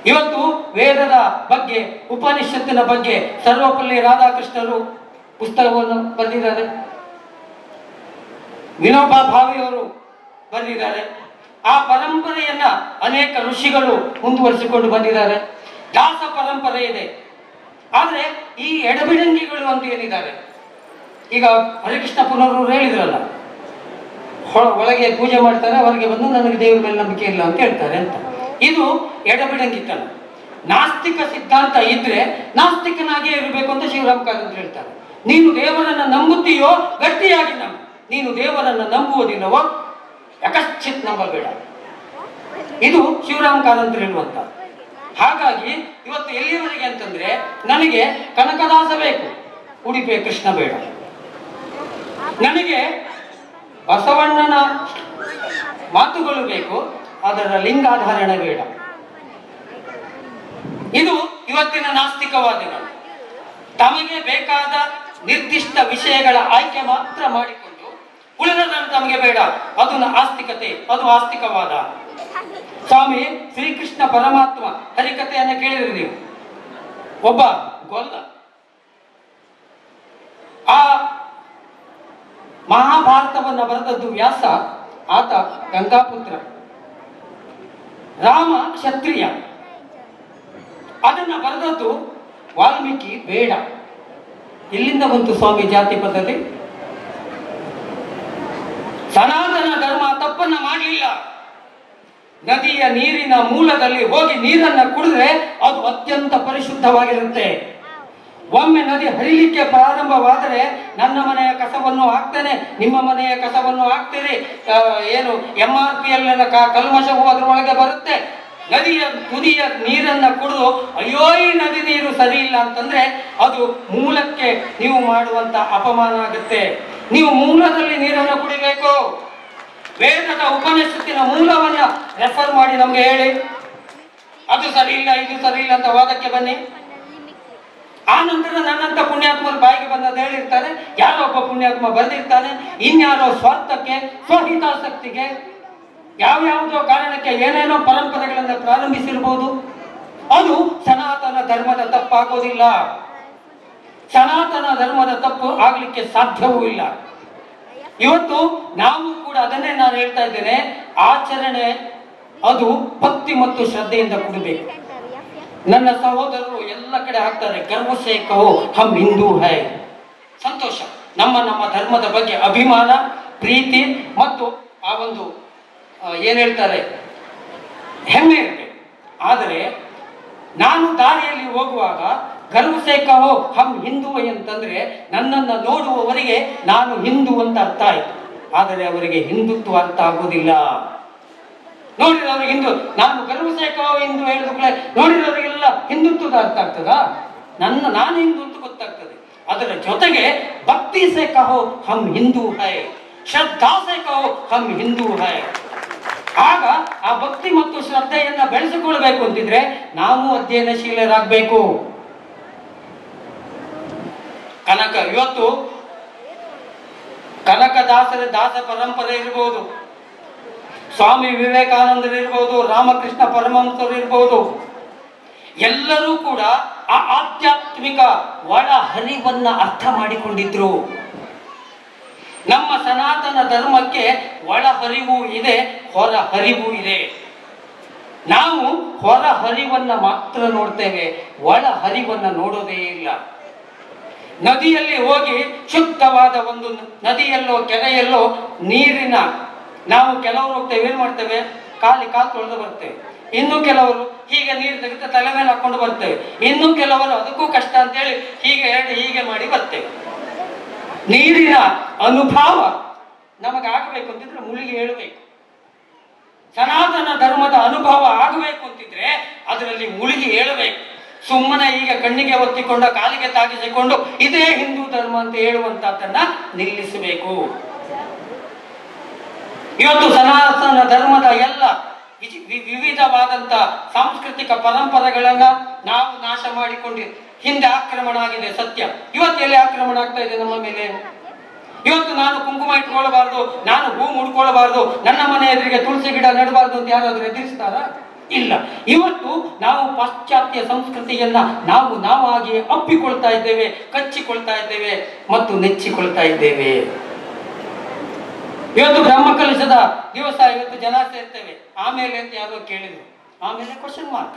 ಇವತ್ತು ವೇದದ ಬಗ್ಗೆ ಉಪನಿಷತ್ತಿನ ಬಗ್ಗೆ ಸರ್ವಪಲ್ಲಿ ರಾಧಾಕೃಷ್ಣರು ಪುಸ್ತಕವನ್ನು ಬರೆದಿದ್ದಾರೆ ವಿನೋಬಾ ಭಾವೆಯವರು ಬರೆದಿದ್ದಾರೆ ಆ ಪರಂಪರೆಯನ್ನ ಅನೇಕ ಋಷಿಗಳು ಮುಂದುವರಿಸಿಕೊಂಡು ಬಂದಿದ್ದಾರೆ ದಾಸ ಪರಂಪರೆ ಇದೆ ಆದರೆ ಈ ಎಡಬಿಡಂಗಿಗಳು ಅಂತ ಏನಿದ್ದಾರೆ ಈಗ ಹರಿಕೃಷ್ಣ ಪುನರವರು ಹೇಳಿದ್ರಲ್ಲ ಹೊಳ- ಒಳಗೆ ಪೂಜೆ ಮಾಡ್ತಾರೆ ಹೊರಗೆ ಬಂದು ನನಗೆ ದೇವರ ಮೇಲೆ ನಂಬಿಕೆ ಇಲ್ಲ ಅಂತ ಹೇಳ್ತಾರೆ ಅಂತ ಇದು ಎಡಬಿಡಂಗಿತನ ನಾಸ್ತಿಕ ಸಿದ್ಧಾಂತ ಇದ್ರೆ ನಾಸ್ತಿಕನಾಗಿಯೇ ಇರಬೇಕು ಅಂತ ಶಿವರಾಮ ಕಾರಂತ ಹೇಳ್ತಾರೆ ನೀನು ದೇವರನ್ನ ನಂಬುತ್ತೀಯೋ ಗಟ್ಟಿಯಾಗಿ ನಂಬು ನೀನು ದೇವರನ್ನ ನಂಬುವುದಿಲ್ಲವೋ ಯಕಶ್ಚಿತ್ ನಂಬಬೇಡ ಇದು ಶಿವರಾಮ ಕಾರಂತರು ಹೇಳುವಂತ ಹಾಗಾಗಿ ಇವತ್ತು ಎಲ್ಲಿಯವರೆಗೆ ಅಂತಂದ್ರೆ ನನಗೆ ಕನಕದಾಸ ಬೇಕು ಉಡುಪಿ ಕೃಷ್ಣ ಬೇಡ ನನಗೆ ಬಸವಣ್ಣನ ಮಾತುಗಳು ಬೇಕು ಅದರ ಲಿಂಗಾಧಾರಣ ಬೇಡ ಇದು ಇವತ್ತಿನ ನಾಸ್ತಿಕವಾದಿಗಳು ತಮಗೆ ಬೇಕಾದ ನಿರ್ದಿಷ್ಟ ವಿಷಯಗಳ ಆಯ್ಕೆ ಮಾತ್ರ ಮಾಡಿಕೊಂಡು ಉಳಿದದನ್ನು ತಮಗೆ ಬೇಡ ಅದು ನ- ಆಸ್ತಿಕತೆ ಅದು ಆಸ್ತಿಕವಾದ ಸ್ವಾಮಿ ಶ್ರೀಕೃಷ್ಣ ಪರಮಾತ್ಮ ಹರಿಕಥೆಯನ್ನು ಕೇಳಿದ್ರಿ ನೀವು ಒಬ್ಬ ಗೊಲ್ಲ ಆ ಮಹಾಭಾರತವನ್ನ ಬರೆದದ್ದು ವ್ಯಾಸ ಆತ ಗಂಗಾಪುತ್ರ ರಾಮ ಕ್ಷತ್ರಿಯ ಅದನ್ನ ಬರೆದದ್ದು ವಾಲ್ಮೀಕಿ ಬೇಡ ಎಲ್ಲಿಂದ ಬಂತು ಸ್ವಾಮಿ ಜಾತಿ ಪದ್ಧತಿ ಸನಾತನ ಧರ್ಮ ತಪ್ಪನ್ನ ಮಾಡಲಿಲ್ಲ ನದಿಯ ನೀರಿನ ಮೂಲದಲ್ಲಿ ಹೋಗಿ ನೀರನ್ನ ಕುಡಿದ್ರೆ ಅದು ಅತ್ಯಂತ ಪರಿಶುದ್ಧವಾಗಿರುತ್ತೆ ಒಮ್ಮೆ ನದಿ ಹರಿಲಿಕ್ಕೆ ಪ್ರಾರಂಭವಾದರೆ ನನ್ನ ಮನೆಯ ಕಸವನ್ನು ಹಾಕ್ತೇನೆ ನಿಮ್ಮ ಮನೆಯ ಕಸವನ್ನು ಹಾಕ್ತೀರಿ ಆ, ಏನು ಎಂ ಆರ್ ಪಿ ಎಲ್ ಕಲ್ಮಶವು ಅದರೊಳಗೆ ಬರುತ್ತೆ ನದಿಯ ತುದಿಯ ನೀರನ್ನ ಕುಡಿದು ಅಯ್ಯೋ ಈ ನದಿ ನೀರು ಸರಿ ಇಲ್ಲ ಅಂತಂದ್ರೆ ಅದು ಮೂಲಕ್ಕೆ ನೀವು ಮಾಡುವಂತ ಅಪಮಾನ ಆಗುತ್ತೆ ನೀವು ಮೂಲದಲ್ಲಿ ನೀರನ್ನು ಕುಡಿಬೇಕು ವೇದದ ಉಪನಿಷತ್ತಿನ ಮೂಲವನ್ನ ರೆಫರ್ ಮಾಡಿ ನಮ್ಗೆ ಹೇಳಿ ಅದು ಸರಿ ಇಲ್ಲ ಇದು ಸರಿ ಇಲ್ಲ ಅಂತ ವಾದಕ್ಕೆ ಬನ್ನಿ ಆ ನಂತರ ನನ್ನಂತ ಪುಣ್ಯಾತ್ಮರು ಬಾಯಿಗೆ ಬಂದದ್ದು ಹೇಳಿರ್ತಾರೆ ಯಾರೋ ಒಬ್ಬ ಪುಣ್ಯಾತ್ಮ ಬಂದಿರ್ತಾನೆ ಇನ್ಯಾರೋ ಸ್ವಾರ್ಥಕ್ಕೆ ಸ್ವಹಿತಾಸಕ್ತಿಗೆ ಯಾವ್ಯಾವುದೋ ಕಾರಣಕ್ಕೆ ಏನೇನೋ ಪರಂಪರೆಗಳನ್ನು ಪ್ರಾರಂಭಿಸಿರ್ಬೋದು ಅದು ಸನಾತನ ಧರ್ಮದ ತಪ್ಪಾಗೋದಿಲ್ಲ ಸನಾತನ ಧರ್ಮದ ತಪ್ಪು ಆಗ್ಲಿಕ್ಕೆ ಸಾಧ್ಯವೂ ಇಲ್ಲ ಇವತ್ತು ನಾವು ಕೂಡ ಅದನ್ನೇ ನಾನು ಹೇಳ್ತಾ ಇದ್ದೇನೆ ಆಚರಣೆ ಅದು ಭಕ್ತಿ ಮತ್ತು ಶ್ರದ್ಧೆಯಿಂದ ಕೂಡಬೇಕು ನನ್ನ ಸಹೋದರರು ಎಲ್ಲ ಕಡೆ ಹಾಕ್ತಾರೆ ಗರ್ವ ಸೇ ಕಹೋ ಹಮ್ ಹಿಂದೂ ಹೈ ಸಂತೋಷ ನಮ್ಮ ನಮ್ಮ ಧರ್ಮದ ಬಗ್ಗೆ ಅಭಿಮಾನ ಪ್ರೀತಿ ಮತ್ತು ಆ ಒಂದು ಆ, ಏನ್ ಹೇಳ್ತಾರೆ ಹೆಮ್ಮೆ ಇರಬೇಕು ಆದರೆ ನಾನು ದಾರಿಯಲ್ಲಿ ಹೋಗುವಾಗ ಗರ್ವ ಸೇ ಕಹೋ ಹಮ್ ಹಿಂದೂ ಅಂತಂದ್ರೆ ನನ್ನನ್ನು ನೋಡುವವರಿಗೆ ನಾನು ಹಿಂದೂ ಅಂತ ಅರ್ಥ ಆಯ್ತು ಆದರೆ ಅವರಿಗೆ ಹಿಂದುತ್ವ ಅರ್ಥ ಆಗುವುದಿಲ್ಲ ನೋಡಿದವ್ರಿಗೆ ಹಿಂದೂ ನಾನು ಗರ್ವ ಸೇ ಕಹೋ ಹಿಂದೂ ಹೇಳಿದ ಕೂಡಲೇ ನೋಡಿದವರಿಗೆಲ್ಲ ಹಿಂದುತ್ವದ ಅರ್ಥ ಆಗ್ತದಾ ನನ್ನ ನಾನು ಹಿಂದೂ ಅಂತ ಗೊತ್ತಾಗ್ತದೆ ಅದರ ಜೊತೆಗೆ ಭಕ್ತಿ ಸೇ ಕಹೋ ಹಮ್ ಹಿಂದೂ ಹೈ ಶ್ರದ್ಧಾ ಸೇ ಕಹೋ ಹಮ್ ಹಿಂದೂ ಹೈ ಆಗ ಆ ಭಕ್ತಿ ಮತ್ತು ಶ್ರದ್ಧೆಯನ್ನ ಬೆಳೆಸಿಕೊಳ್ಬೇಕು ಅಂತಿದ್ರೆ ನಾವು ಅಧ್ಯಯನಶೀಲರಾಗಬೇಕು ಕನಕ ಇವತ್ತು ಕನಕದಾಸರ ದಾಸ ಪರಂಪರೆ ಇರಬಹುದು ಸ್ವಾಮಿ ವಿವೇಕಾನಂದರು ಇರಬಹುದು ರಾಮಕೃಷ್ಣ ಪರಮಹಂಸರು ಇರಬಹುದು ಎಲ್ಲರೂ ಕೂಡ ಆ ಆಧ್ಯಾತ್ಮಿಕ ಒಳ ಹರಿವನ್ನ ಅರ್ಥ ಮಾಡಿಕೊಂಡಿದ್ರು ನಮ್ಮ ಸನಾತನ ಧರ್ಮಕ್ಕೆ ಒಳ ಹರಿವು ಇದೆ ಹೊರ ಹರಿವು ಇದೆ ನಾವು ಹೊರ ಹರಿವನ್ನ ಮಾತ್ರ ನೋಡ್ತೇವೆ ಒಳ ಹರಿವನ್ನ ನೋಡೋದೇ ಇಲ್ಲ ನದಿಯಲ್ಲಿ ಹೋಗಿ ಶುದ್ಧವಾದ ಒಂದು ನ- ನದಿಯಲ್ಲೋ ಕೆರೆಯಲ್ಲೋ ನೀರಿನ ನಾವು ಕೆಲವರು ಹೋಗ್ತೇವೆ ಏನ್ ಮಾಡ್ತೇವೆ ಕಾಲಿ ಕಾಲು ತೊಳೆದು ಬರ್ತೇವೆ ಇನ್ನು ಕೆಲವರು ಹೀಗೆ ನೀರು ತೆಗೆದು ತಲೆ ಮೇಲೆ ಹಾಕೊಂಡು ಬರ್ತೇವೆ ಇನ್ನು ಕೆಲವರು ಅದಕ್ಕೂ ಕಷ್ಟ ಅಂತೇಳಿ ಹೀಗೆ ಎರಡು ಹೀಗೆ ಮಾಡಿ ಬರ್ತೇವೆ ನೀರಿನ ಅನುಭವ ನಮಗೆ ಆಗಬೇಕು ಅಂತಿದ್ರೆ ಮುಳುಗಿ ಹೇಳಬೇಕು ಸನಾತನ ಧರ್ಮದ ಅನುಭವ ಆಗಬೇಕು ಅಂತಿದ್ರೆ ಅದರಲ್ಲಿ ಮುಳುಗಿ ಹೇಳಬೇಕು ಸುಮ್ಮನೆ ಈಗ ಕಣ್ಣಿಗೆ ಒತ್ತಿಕೊಂಡ ಕಾಲಿಗೆ ತಾಗಿಸಿಕೊಂಡು ಇದೇ ಹಿಂದೂ ಧರ್ಮ ಅಂತ ಹೇಳುವಂತಹದ್ದನ್ನ ನಿಲ್ಲಿಸಬೇಕು ಇವತ್ತು ಸನಾತನ ಧರ್ಮದ ಎಲ್ಲ ವಿಚಿ- ವಿ- ವಿವಿಧವಾದಂತ ಸಾಂಸ್ಕೃತಿಕ ಪರಂಪರೆಗಳನ್ನ ನಾವು ನಾಶ ಮಾಡಿಕೊಂಡಿ ಹಿಂದೆ ಆಕ್ರಮಣ ಆಗಿದೆ ಸತ್ಯ ಇವತ್ತು ಎಲ್ಲಿ ಆಕ್ರಮಣ ಆಗ್ತಾ ಇದೆ ನಮ್ಮ ಮೇಲೆ ಇವತ್ತು ನಾನು ಕುಂಕುಮ ಇಟ್ಕೊಳ್ಬಾರ್ದು ನಾನು ಹೂ ಮುಡ್ಕೊಳ್ಬಾರ್ದು ನನ್ನ ಮನೆ ಎದುರಿಗೆ ತುಳಸಿ ಗಿಡ ನೆಡಬಾರ್ದು ಅಂತ ಯಾರಾದ್ರೂ ಎದುರಿಸ್ತಾರ ಇಲ್ಲ ಇವತ್ತು ನಾವು ಪಾಶ್ಚಾತ್ಯ ಸಂಸ್ಕೃತಿಯನ್ನ ನಾವು ನಾವಾಗಿ ಅಪ್ಪಿಕೊಳ್ತಾ ಇದ್ದೇವೆ ಕಚ್ಚಿಕೊಳ್ತಾ ಇದ್ದೇವೆ ಮತ್ತು ನೆಚ್ಚಿಕೊಳ್ತಾ ಇದ್ದೇವೆ ಇವತ್ತು ಬ್ರಹ್ಮ ಕಲಶದ ದಿವಸ ಇವತ್ತು ಜನ ಸೇರ್ತೇವೆ ಆಮೇಲೆ ಅಂತ ಯಾರೋ ಕೇಳಿದ್ರು ಆಮೇಲೆ ಕ್ವಶನ್ ಮಾರ್ಕ್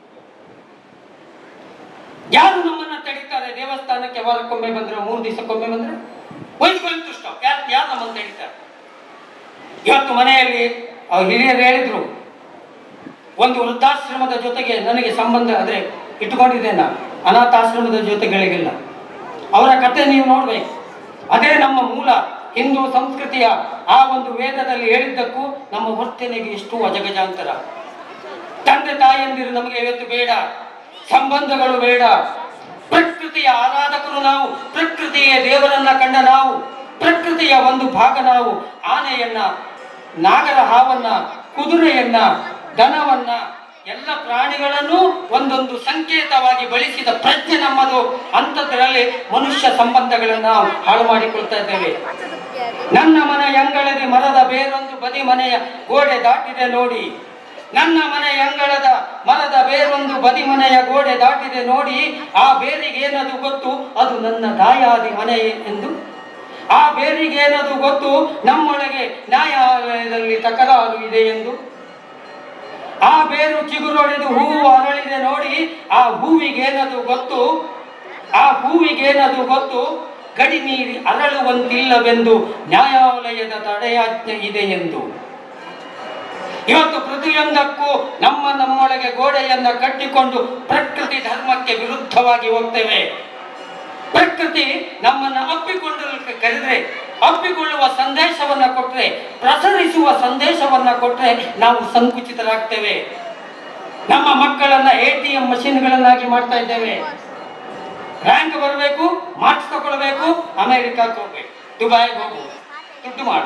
ಯಾರು ನಮ್ಮನ್ನ ತಡೀತಾರೆ ದೇವಸ್ಥಾನಕ್ಕೆ ವಾರಕ್ಕೊಮ್ಮೆ ಬಂದ್ರೆ ಮೂರು ದಿವಸಕ್ಕೊಮ್ಮೆ ಬಂದ್ರೆ ವೈದ್ಯಗಳು ಸ್ಟಾಪ್ ಯಾರು ಯಾರು ನಮ್ಮನ್ನು ತಡೀತಾರೆ ಇವತ್ತು ಮನೆಯಲ್ಲಿ ಅವ್ರ ಹಿರಿಯರು ಹೇಳಿದ್ರು ಒಂದು ವೃದ್ಧಾಶ್ರಮದ ಜೊತೆಗೆ ನನಗೆ ಸಂಬಂಧ ಅಂದ್ರೆ ಇಟ್ಟುಕೊಂಡಿದ್ದೆ ನಾನು ಅನಾಥಾಶ್ರಮದ ಜೊತೆಗಳಿಗಿಲ್ಲ ಅವರ ಕತೆ ನೀವು ನೋಡ್ಬೇಕು ಅದೇ ನಮ್ಮ ಮೂಲ ಹಿಂದೂ ಸಂಸ್ಕೃತಿಯ ಆ ಒಂದು ವೇದದಲ್ಲಿ ಹೇಳಿದ್ದಕ್ಕೂ ನಮ್ಮ ವರ್ತನೆಗೆ ಎಷ್ಟು ಅಜಗಜಾಂತರ ತಂದೆ ತಾಯಿಯಂದಿರು ನಮಗೆ ಇವತ್ತು ಬೇಡ ಸಂಬಂಧಗಳು ಬೇಡ ಪ್ರಕೃತಿಯ ಆರಾಧಕರು ನಾವು ಪ್ರಕೃತಿಯ ದೇವರನ್ನ ಕಂಡ ನಾವು ಪ್ರಕೃತಿಯ ಒಂದು ಭಾಗ ನಾವು ಆನೆಯನ್ನ ನಾಗರ ಹಾವನ್ನ ಕುದುರೆಯನ್ನ ದನವನ್ನ ಎಲ್ಲ ಪ್ರಾಣಿಗಳನ್ನು ಒಂದೊಂದು ಸಂಕೇತವಾಗಿ ಬಳಸಿದ ಪ್ರಜ್ಞೆ ನಮ್ಮದು ಅಂಥದ್ರಲ್ಲಿ ಮನುಷ್ಯ ಸಂಬಂಧಗಳನ್ನು ನಾವು ಹಾಳು ಮಾಡಿಕೊಳ್ತಾ ಇದ್ದೇವೆ ನನ್ನ ಮನೆ ಅಂಗಳದಿ ಮರದ ಬೇರೊಂದು ಬದಿ ಮನೆಯ ಗೋಡೆ ದಾಟಿದೆ ನೋಡಿ ನನ್ನ ಮನೆ ಅಂಗಳದ ಮರದ ಬೇರೊಂದು ಬದಿ ಮನೆಯ ಗೋಡೆ ದಾಟಿದೆ ನೋಡಿ ಆ ಬೇರಿಗೆ ಏನದು ಗೊತ್ತು ಅದು ನನ್ನ ದಾಯಾದಿ ಮನೆ ಎಂದು ಆ ಬೇರಿಗೆ ಏನದು ಗೊತ್ತು ನಮ್ಮೊಳಗೆ ನ್ಯಾಯಾಲಯದಲ್ಲಿ ತಕರಾರು ಇದೆ ಎಂದು ಆ ಬೇರು ಚಿಗುರೊಡೆದು ಹೂವು ಅರಳಿದೆ ನೋಡಿ ಆ ಹೂವಿಗೇನದು ಗೊತ್ತು ಆ ಹೂವಿಗೇನದು ಗೊತ್ತು ಗಡಿ ಮೀರಿ ಅರಳುವಂತಿಲ್ಲವೆಂದು ನ್ಯಾಯಾಲಯದ ತಡೆಯಾಜ್ಞೆ ಇದೆ ಎಂದು ಇವತ್ತು ಪ್ರತಿಯೊಂದಕ್ಕೂ ನಮ್ಮ ನಮ್ಮೊಳಗೆ ಗೋಡೆಯನ್ನ ಕಟ್ಟಿಕೊಂಡು ಪ್ರಕೃತಿ ಧರ್ಮಕ್ಕೆ ವಿರುದ್ಧವಾಗಿ ಹೋಗ್ತೇವೆ ಪ್ರಕೃತಿ ನಮ್ಮನ್ನ ಅಪ್ಪಿಕೊಳ್ಳಲಿಕ್ಕೆ ಕರೆದ್ರೆ ಅಪ್ಪಿಕೊಳ್ಳುವ ಸಂದೇಶವನ್ನ ಕೊಟ್ರೆ ಪ್ರಸರಿಸುವ ಸಂದೇಶವನ್ನ ಕೊಟ್ರೆ ನಾವು ಸಂಕುಚಿತರಾಗ್ತೇವೆ ನಮ್ಮ ಮಕ್ಕಳನ್ನ ಎ ಟಿ ಎಂ ಮಷಿನ್ಗಳನ್ನಾಗಿ ಮಾಡ್ತಾ ಇದ್ದೇವೆ ರ್ಯಾಂಕ್ ಬರಬೇಕು ಮಾರ್ಕ್ಸ್ ತಗೊಳ್ಬೇಕು ಅಮೆರಿಕಕ್ಕೆ ಹೋಗ್ಬೇಕು ದುಬೈಗೆ ಹೋಗ್ಬೇಕು ದುಡ್ಡು ಮಾಡು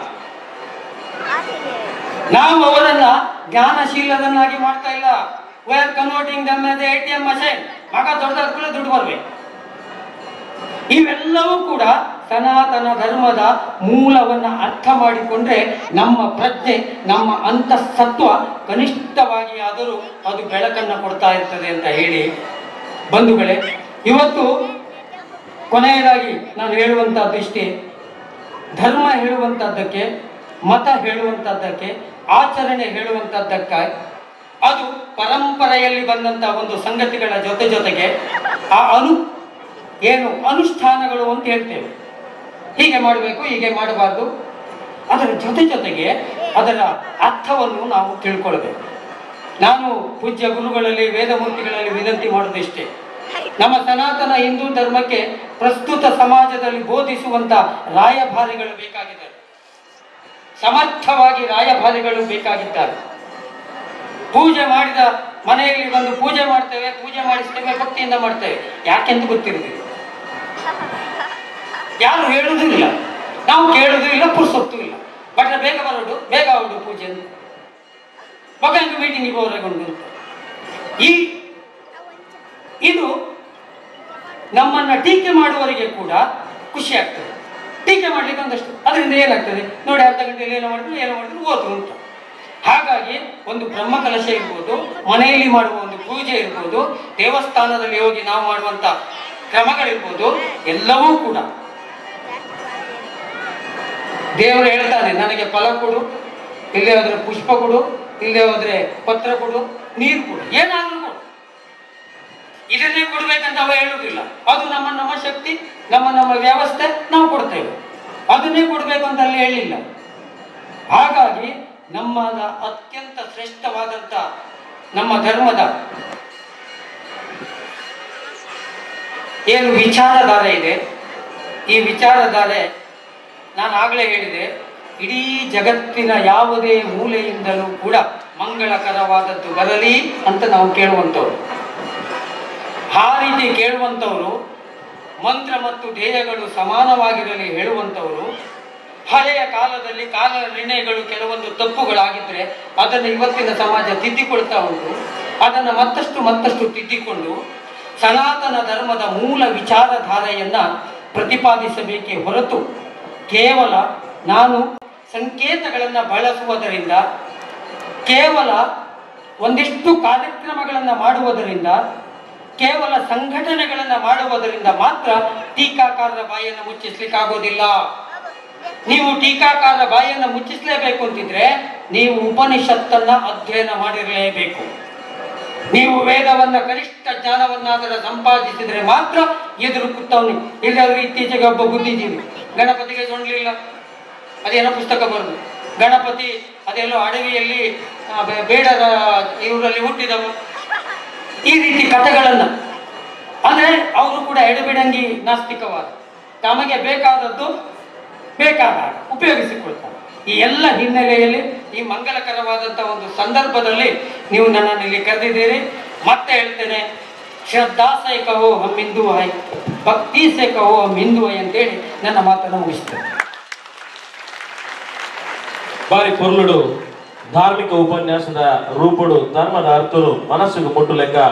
ನಾವು ಅವರನ್ನ ಜ್ಞಾನಶೀಲರನ್ನಾಗಿ ಮಾಡ್ತಾ ಇಲ್ಲ we are converting them A T M machine ಮಗ ದೊಡ್ಡದಾದ ಕೂಡ ದುಡ್ಡು ಬರ್ಬೇಕು ಇವೆಲ್ಲವೂ ಕೂಡ ಸನಾತನ ಧರ್ಮದ ಮೂಲವನ್ನ ಅರ್ಥ ಮಾಡಿಕೊಂಡ್ರೆ ನಮ್ಮ ಪ್ರಜ್ಞೆ ನಮ್ಮ ಅಂತಃಸತ್ವ ಕನಿಷ್ಠವಾಗಿ ಆದರೂ ಅದು ಬೆಳಕನ್ನು ಕೊಡ್ತಾ ಇರ್ತದೆ ಅಂತ ಹೇಳಿ ಬಂಧುಗಳೇ ಇವತ್ತು ಕೊನೆಯದಾಗಿ ನಾನು ಹೇಳುವಂತಹದ್ದು ಇಷ್ಟೇ ಧರ್ಮ ಹೇಳುವಂತಹದ್ದಕ್ಕೆ ಮತ ಹೇಳುವಂತಹದ್ದಕ್ಕೆ ಆಚರಣೆ ಹೇಳುವಂತಹದ್ದಕ್ಕೆ ಅದು ಪರಂಪರೆಯಲ್ಲಿ ಬಂದಂತಹ ಒಂದು ಸಂಗತಿಗಳ ಜೊತೆ ಜೊತೆಗೆ ಆ ಅನು ಏನು ಅನುಷ್ಠಾನಗಳು ಅಂತ ಹೇಳ್ತೇವೆ ಹೀಗೆ ಮಾಡಬೇಕು ಹೀಗೆ ಮಾಡಬಾರ್ದು ಅದರ ಜೊತೆ ಜೊತೆಗೆ ಅದರ ಅರ್ಥವನ್ನು ನಾವು ತಿಳ್ಕೊಳ್ಬೇಕು ನಾನು ಪೂಜ್ಯ ಗುರುಗಳಲ್ಲಿ ವೇದಮೂರ್ತಿಗಳಲ್ಲಿ ವಿನಂತಿ ಮಾಡೋದಿಷ್ಟೇ ನಮ್ಮ ಸನಾತನ ಹಿಂದೂ ಧರ್ಮಕ್ಕೆ ಪ್ರಸ್ತುತ ಸಮಾಜದಲ್ಲಿ ಬೋಧಿಸುವಂತ ರಾಯಭಾರಿಗಳು ಬೇಕಾಗಿದ್ದಾರೆ ಸಮರ್ಥವಾಗಿ ರಾಯಭಾರಿಗಳು ಬೇಕಾಗಿದ್ದಾರೆ ಪೂಜೆ ಮಾಡಿದ ಮನೆಯಲ್ಲಿ ಬಂದು ಪೂಜೆ ಮಾಡ್ತೇವೆ ಪೂಜೆ ಮಾಡಿಸ್ತೇವೆ ಭಕ್ತಿಯಿಂದ ಮಾಡ್ತೇವೆ ಯಾಕೆಂತ ಗೊತ್ತಿರುವುದಿಲ್ಲ ಯಾರು ಹೇಳುವುದೂ ಇಲ್ಲ ನಾವು ಕೇಳುವುದೂ ಇಲ್ಲ ಪುರ್ಸೊತ್ತು ಇಲ್ಲ ಬಟ್ ಬೇಗ ಬರೋಡು ಬೇಗ ಹೊರಡು ಪೂಜೆ ಅಂತ ಬಗಂಗ ಮೀಟಿಂಗಿಗೆ ಹೊರಗೊಂಡು ಅಂತ ಈ ಇದು ನಮ್ಮನ್ನ ಟೀಕೆ ಮಾಡುವವರಿಗೆ ಕೂಡ ಖುಷಿ ಆಗ್ತದೆ ಟೀಕೆ ಮಾಡ್ಲಿಕ್ಕೆ ಒಂದಷ್ಟು ಅದರಿಂದ ಏನಾಗ್ತದೆ ನೋಡಿ ಅರ್ಧ ಗಂಟೆಯಲ್ಲಿ ಏನೋ ಮಾಡಿದ್ರು ಏನೋ ಮಾಡಿದ್ರು ಓದ್ರು ಅಂತ ಹಾಗಾಗಿ ಒಂದು ಬ್ರಹ್ಮ ಕಲಶ ಇರ್ಬೋದು ಮನೆಯಲ್ಲಿ ಮಾಡುವ ಒಂದು ಪೂಜೆ ಇರ್ಬೋದು ದೇವಸ್ಥಾನದಲ್ಲಿ ಹೋಗಿ ನಾವು ಮಾಡುವಂತ ಕ್ರಮಗಳಿರ್ಬೋದು ಎಲ್ಲವೂ ಕೂಡ ದೇವರು ಹೇಳ್ತಾನೆ ನನಗೆ ಫಲ ಕೊಡು ಇಲ್ಲೇ ಹೋದ್ರೆ ಪುಷ್ಪ ಕೊಡು ಇಲ್ಲೇ ಹೋದ್ರೆ ಪತ್ರ ಕೊಡು ನೀರು ಕೊಡು ಏನಾದ್ರೂ ಕೊಡು ಇದನ್ನೇ ಕೊಡ್ಬೇಕಂತ ಅವ ಹೇಳುವುದಿಲ್ಲ ಅದು ನಮ್ಮ ನಮ್ಮ ಶಕ್ತಿ ನಮ್ಮ ನಮ್ಮ ವ್ಯವಸ್ಥೆ ನಾವು ಕೊಡ್ತೇವೆ ಅದನ್ನೇ ಕೊಡ್ಬೇಕು ಅಂತ ಅಲ್ಲಿ ಹೇಳಿಲ್ಲ ಹಾಗಾಗಿ ನಮ್ಮ ಅತ್ಯಂತ ಶ್ರೇಷ್ಠವಾದಂತ ನಮ್ಮ ಧರ್ಮದ ಏನು ವಿಚಾರಧಾರೆ ಇದೆ ಈ ವಿಚಾರಧಾರೆ ನಾನು ಆಗಲೇ ಹೇಳಿದೆ ಇಡೀ ಜಗತ್ತಿನ ಯಾವುದೇ ಮೂಲೆಯಿಂದಲೂ ಕೂಡ ಮಂಗಳಕರವಾದದ್ದು ಬರಲಿ ಅಂತ ನಾವು ಕೇಳುವಂಥವ್ರು ಆ ರೀತಿ ಕೇಳುವಂಥವರು ಮಂತ್ರ ಮತ್ತು ಧ್ಯೇಯಗಳು ಸಮಾನವಾಗಿರಲಿ ಹೇಳುವಂಥವರು ಹಳೆಯ ಕಾಲದಲ್ಲಿ ಕಾಲ ನಿರ್ಣಯಗಳು ಕೆಲವೊಂದು ತಪ್ಪುಗಳಾಗಿದ್ರೆ ಅದನ್ನು ಇವತ್ತಿನ ಸಮಾಜ ತಿದ್ದಿಕೊಳ್ತಾ ಉಂಟು ಅದನ್ನು ಮತ್ತಷ್ಟು ಮತ್ತಷ್ಟು ತಿದ್ದಿಕೊಂಡು ಸನಾತನ ಧರ್ಮದ ಮೂಲ ವಿಚಾರಧಾರೆಯನ್ನ ಪ್ರತಿಪಾದಿಸಬೇಕೇ ಹೊರತು ಕೇವಲ ನಾನು ಸಂಕೇತಗಳನ್ನು ಬಳಸುವುದರಿಂದ ಕೇವಲ ಒಂದಿಷ್ಟು ಕಾರ್ಯಕ್ರಮಗಳನ್ನ ಮಾಡುವುದರಿಂದ ಕೇವಲ ಸಂಘಟನೆಗಳನ್ನ ಮಾಡುವುದರಿಂದ ಮಾತ್ರ ಟೀಕಾಕಾರರ ಬಾಯನ್ನು ಮುಚ್ಚಿಸ್ಲಿಕ್ಕಾಗೋದಿಲ್ಲ ನೀವು ಟೀಕಾಕಾರರ ಬಾಯನ್ನು ಮುಚ್ಚಿಸಲೇಬೇಕು ಅಂತಿದ್ರೆ ನೀವು ಉಪನಿಷತ್ತನ್ನ ಅಧ್ಯಯನ ಮಾಡಿರಲೇಬೇಕು ನೀವು ವೇದವನ್ನ ಕನಿಷ್ಠ ಜ್ಞಾನವನ್ನಾದರೂ ಸಂಪಾದಿಸಿದ್ರೆ ಮಾತ್ರ ಎದುರು ಕೂತವನಿ ಇಲ್ಲದ್ರೆ ಇತ್ತೀಚೆಗೆ ಒಬ್ಬ ಬುದ್ಧಿಜೀವಿ ಗಣಪತಿಗೆ ಸೊಂಡ್ಲಿಲ್ಲ ಅದೇನೋ ಪುಸ್ತಕ ಬರೆದು ಗಣಪತಿ ಅದೆಲ್ಲೋ ಅಡವಿಯಲ್ಲಿ ಆ, ಬೆ- ಬೇಡರ ಇವರಲ್ಲಿ ಹುಟ್ಟಿದವ ಈ ರೀತಿ ಕಥೆಗಳನ್ನ ಅಂದ್ರೆ ಅವರು ಕೂಡ ಎಡಬಿಡಂಗಿ ನಾಸ್ತಿಕವಾದ ತಮಗೆ ಬೇಕಾದದ್ದು ಬೇಕಾದಾಗ ಉಪಯೋಗಿಸಿಕೊಳ್ತಾರೆ ಈ ಎಲ್ಲ ಹಿನ್ನೆಲೆಯಲ್ಲಿ ಈ ಮಂಗಲಕರವಾದಂಥ ಒಂದು ಸಂದರ್ಭದಲ್ಲಿ ನೀವು ನನ್ನನ್ನು ಇಲ್ಲಿ ಕರೆದಿದ್ದೀರಿ ಮತ್ತೆ ಹೇಳ್ತೇನೆ ಶ್ರದ್ಧಾ ಸೇ ಕಹೋ ಹಮ್ ಹಿಂದೂ ಹೈ ಭಕ್ತಿ ಸೇ ಕಹೋ ಹಮ್ ಹಿಂದೂ ಹೈ ಅಂತೇಳಿ ನನ್ನ ಮಾತನ್ನು ಮುಗಿಸ್ತೇನೆ ಬಾರಿ ಪೊರ್ಲುಡು ಧಾರ್ಮಿಕ ಉಪನ್ಯಾಸದ ರೂಪುಡು ಧರ್ಮದ ಅರ್ಥರು ಮನಸ್ಸಿಗೆ ಮುಟ್ಟು ಲೆಕ್ಕ